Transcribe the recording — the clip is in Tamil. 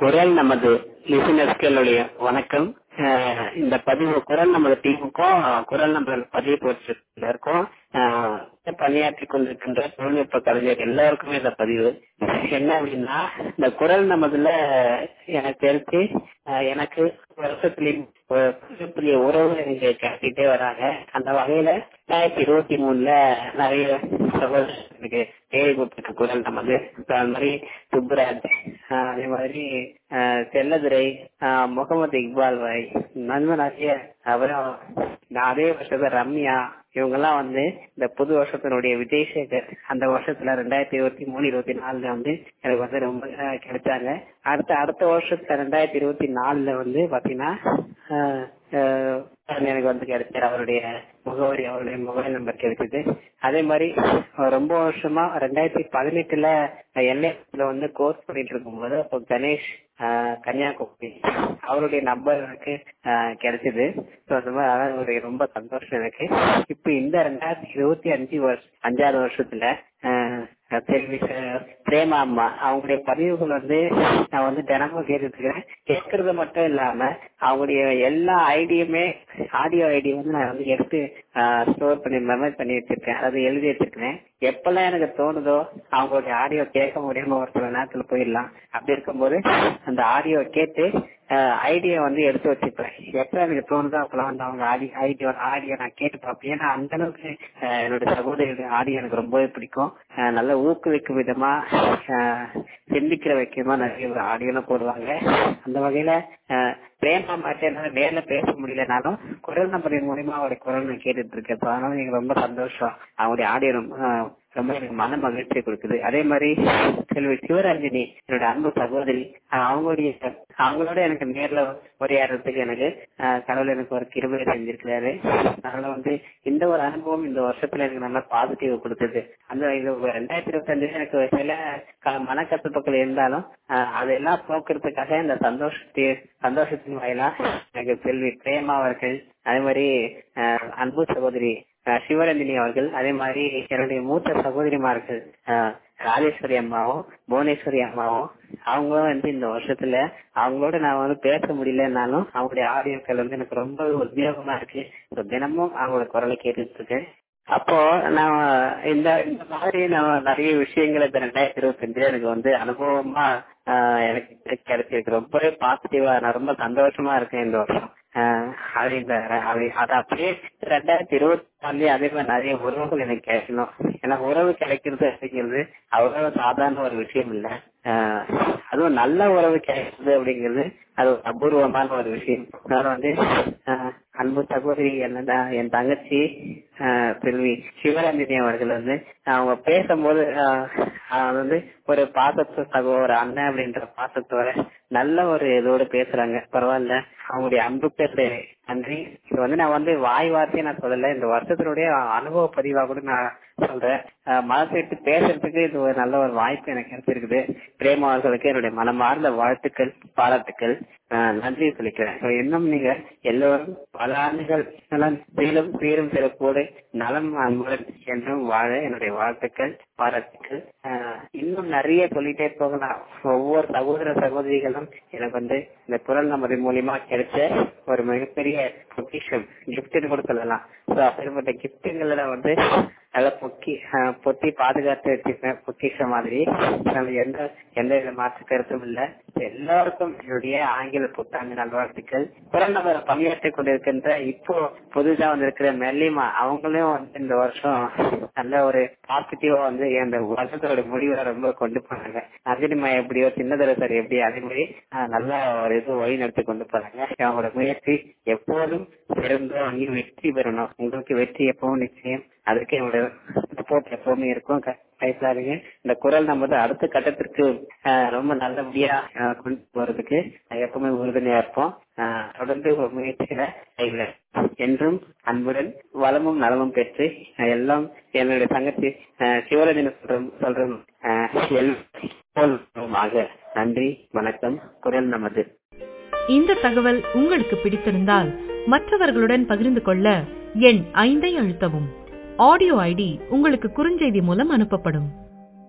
குரல் நமது லிசனர்ஸ்களுடைய வணக்கம் அஹ் இந்த பதிவு குரல் நமது டீமுக்கும் குரல் நமது பதிவு பொறுத்திருக்கும் பணியாற்றி கொண்டிருக்கின்ற தொழில்நுட்ப கலைஞர் எல்லாருக்குமே இந்த பதிவு என்ன அப்படின்னா இந்த குரல் நமதுல எனக்கு தெரிஞ்சு அஹ் எனக்கு வருஷத்துலயும் ஒரு புதிய உறவு எனக்கு கட்டிட்டே வராங்க அந்த வகையில ரெண்டாயிரத்தி இருபத்தி மூணுல நிறைய சகோதரர்களுக்கு கேள்விப்பட்டிருக்க குரல் நமது அது மாதிரி சுப்ராஜ் ஆஹ் அதே மாதிரி ஆஹ் செல்லதுரை ஆஹ் முகமது இக்பால் பாய் நண்பன் நிறைய அப்புறம் நான் அதே வருஷத்துல ரம்யா இவங்க எல்லாம் வந்து இந்த புது வருஷத்தினுடைய விஜய் சேகர் அந்த வருஷத்துல ரெண்டாயிரத்தி இருபத்தி மூணு இருபத்தி நாலுல வந்து எனக்கு வந்து ரொம்ப ஆஹ் கிடைச்சாங்க அடுத்த அடுத்த வருஷத்துல ரெண்டாயிரத்தி இருபத்தி நாலுல வந்து பாத்தீங்கன்னா ஆஹ் ஆஹ் எனக்கு வந்து கிடைச்சார் அவருடைய முகவரி அவருடைய மொபைல் நம்பர் கிடைச்சது அதே மாதிரி ரொம்ப வருஷமா ரெண்டாயிரத்தி பதினெட்டுல எல்ஏல வந்து கோர்ஸ் பண்ணிட்டு இருக்கும்போது அப்போ கணேஷ் ஆஹ் கன்னியாகுமரி அவருடைய நம்பர் எனக்கு ஆஹ் கிடைச்சது ஸோ அந்த மாதிரி அதான் ஒரு ரொம்ப சந்தோஷம் எனக்கு இப்போ இந்த ரெண்டாயிரத்தி இருபத்தி அஞ்சு வருஷம் அஞ்சாவது வருஷத்துல ஆஹ் செல்வி பிரேமா அம்மா அவங்களுடைய பதிவுகள் வந்து நான் வந்து தினமும் கேட்டுட்டு இருக்கிறேன் கேட்கறது மட்டும் இல்லாம அவங்களுடைய எல்லா ஐடியுமே ஆடியோ ஐடி வந்து நான் வந்து எடுத்து ஸ்டோர் பண்ணி மெமரி பண்ணி வச்சிருக்கேன் அதாவது எழுதி வச்சிருக்கேன் எப்பெல்லாம் எனக்கு தோணுதோ அவங்களுடைய ஆடியோ கேட்க முடியாம ஒரு சில நேரத்துல போயிடலாம் அப்படி இருக்கும்போது அந்த ஆடியோ கேட்டு ஐடியா வந்து எடுத்து வச்சுப்பேன் எப்ப எனக்கு தோணுதோ அப்பெல்லாம் வந்து அவங்க ஆடி ஐடியோ ஆடியோ நான் கேட்டு பார்ப்பேன் ஏன்னா அந்த அளவுக்கு என்னோட சகோதரியோட ஆடியோ எனக்கு ரொம்பவே பிடிக்கும் நல்ல ஊக்குவிக்கும் விதமா சிந்திக்கிற வைக்கமா நிறைய ஆடியோலாம் போடுவாங்க அந்த வகையில பிரேமா மாட்டே என்னால நேர்ல பேச முடியலனாலும் குரல் நம்பரின் மூலியமா அவருடைய குரல் நான் கேட்டுட்டு இருக்கேன் அதனால எனக்கு ரொம்ப சந்தோஷம் அவங்களுடைய ஆடியோ ரொம்ப எனக்கு மன மகிழ்ச்சியை கொடுக்குது அதே மாதிரி செல்வி சிவரஞ்சனி என்னோட அன்பு சகோதரி அவங்களுடைய அவங்களோட எனக்கு நேர்ல உரையாடுறதுக்கு எனக்கு கடவுள் எனக்கு ஒரு கிருபை செஞ்சிருக்கிறாரு அதனால வந்து இந்த ஒரு அனுபவம் இந்த வருஷத்துல எனக்கு நல்ல பாசிட்டிவ் கொடுத்தது அந்த இது ரெண்டாயிரத்தி இருபத்தி அஞ்சுல எனக்கு சில மனக்கசப்புகள் இருந்தாலும் அதெல்லாம் போக்குறதுக்காக இந்த சந்தோஷத்தை சந்தோஷத்தின் வாயிலா எனக்கு செல்வி பிரேமா அவர்கள் அதே மாதிரி அன்பு சகோதரி சிவரஞ்சினி அவர்கள் அதே மாதிரி என்னுடைய மூத்த சகோதரிமார்கள் ராஜேஸ்வரி அம்மாவும் புவனேஸ்வரி அம்மாவும் அவங்களும் வந்து இந்த வருஷத்துல அவங்களோட நான் வந்து பேச முடியலன்னாலும் அவங்களுடைய ஆடியோக்கள் வந்து எனக்கு ரொம்ப உத்யோகமா இருக்கு தினமும் அவங்களோட குரலை கேட்டுட்டு இருக்கேன் அப்போ நான் இந்த இந்த மாதிரி நான் நிறைய விஷயங்கள் இந்த ரெண்டாயிரத்தி இருபத்தி அஞ்சுல எனக்கு வந்து அனுபவமா எனக்கு கிடைச்சிருக்கு ரொம்பவே பாசிட்டிவா நான் ரொம்ப சந்தோஷமா இருக்கேன் இந்த வருஷம் அது இந்த அது அப்படியே ரெண்டாயிரத்தி இருபத்தி நாலுலயே அதே மாதிரி நிறைய உறவுகள் எனக்கு கிடைக்கணும் ஏன்னா உறவு கிடைக்கிறது அப்படிங்கிறது அவ்வளவு சாதாரண ஒரு விஷயம் இல்ல அதுவும் நல்ல உறவு கிடைக்கிறது அப்படிங்கிறது அது ஒரு அபூர்வமான ஒரு விஷயம் அதனால வந்து அன்பு சகோதரி என்ன என் தங்கச்சி செல்வி சிவரஞ்சனி அவர்கள் வந்து அவங்க பேசும்போது வந்து ஒரு பாசத்து சகோதர அண்ணன் அப்படின்ற பாசத்தோட நல்ல ஒரு இதோட பேசுறாங்க பரவாயில்ல அவங்களுடைய அன்புக்கு நன்றி இது வந்து நான் வந்து வாய் வார்த்தையை நான் சொல்லல இந்த வருஷத்தினுடைய அனுபவ பதிவா கூட நான் சொல்றேன் மனசு விட்டு பேசுறதுக்கு இது ஒரு நல்ல ஒரு வாய்ப்பு எனக்கு கிடைச்சிருக்குது பிரேமா அவர்களுக்கு என்னுடைய மனமார்ந்த வாழ்த்துக்கள் பாராட்டுக்கள் நன்றி சொல்லிக்கிறேன் இன்னும் நீங்க எல்லோரும் பல ஆண்டுகள் சீலும் சீரும் சிறப்போடு நலம் அன்புடன் என்றும் வாழ என்னுடைய வாழ்த்துக்கள் பாராட்டுக்கள் இன்னும் நிறைய சொல்லிட்டே போகலாம் ஒவ்வொரு சகோதர சகோதரிகளும் எனக்கு வந்து இந்த குரல் நமது மூலியமா கிடைச்ச ஒரு மிகப்பெரிய பொக்கிஷம் கிஃப்ட் கூட சொல்லலாம் அப்படிப்பட்ட கிஃப்ட்டுங்கள வந்து நல்லா பொக்கி பொத்தி பாதுகாத்து வச்சிருக்கேன் பொக்கிஷம் மாதிரி எந்த எந்த வித மாற்று கருத்தும் இல்ல எல்லாருக்கும் என்னுடைய ஆங்கில புத்தாண்டு நல்வாழ்த்துக்கள் குரல் நம்ம பணியாற்றி கொண்டிருக்கின்ற இப்போ புதுசா வந்திருக்கிற மெல்லிமா அவங்களும் வந்து இந்த வருஷம் நல்ல ஒரு பாசிட்டிவா வந்து இந்த வருஷத்தோட முடிவை ரொம்ப கொண்டு போனாங்க அர்ஜுனிமா எப்படியோ சின்னதர சார் எப்படி அதே மாதிரி நல்ல ஒரு இது வழி நடத்தி கொண்டு போறாங்க அவங்களோட முயற்சி எப்போதும் சிறந்து வாங்கி வெற்றி பெறணும் உங்களுக்கு வெற்றி எப்பவும் நிச்சயம் அதுக்கு என்னோட சப்போர்ட் எப்பவுமே இருக்கும் கைப்படாதீங்க இந்த குரல் நம்ம அடுத்த கட்டத்திற்கு ரொம்ப நல்லபடியா கொண்டு போறதுக்கு எப்பவுமே உறுதுணையா இருப்போம் தொடர்ந்து ஒரு முயற்சியில என்றும் அன்புடன் வளமும் நலமும் பெற்று எல்லாம் என்னுடைய தங்கச்சி சிவரஞ்சன சொல்றோம் சொல்றோமாக நன்றி வணக்கம் குரல் நமது இந்த தகவல் உங்களுக்கு பிடித்திருந்தால் மற்றவர்களுடன் பகிர்ந்து கொள்ள எண் ஐந்தை அழுத்தவும் ஆடியோ ஐடி உங்களுக்கு குறுஞ்செய்தி மூலம் அனுப்பப்படும்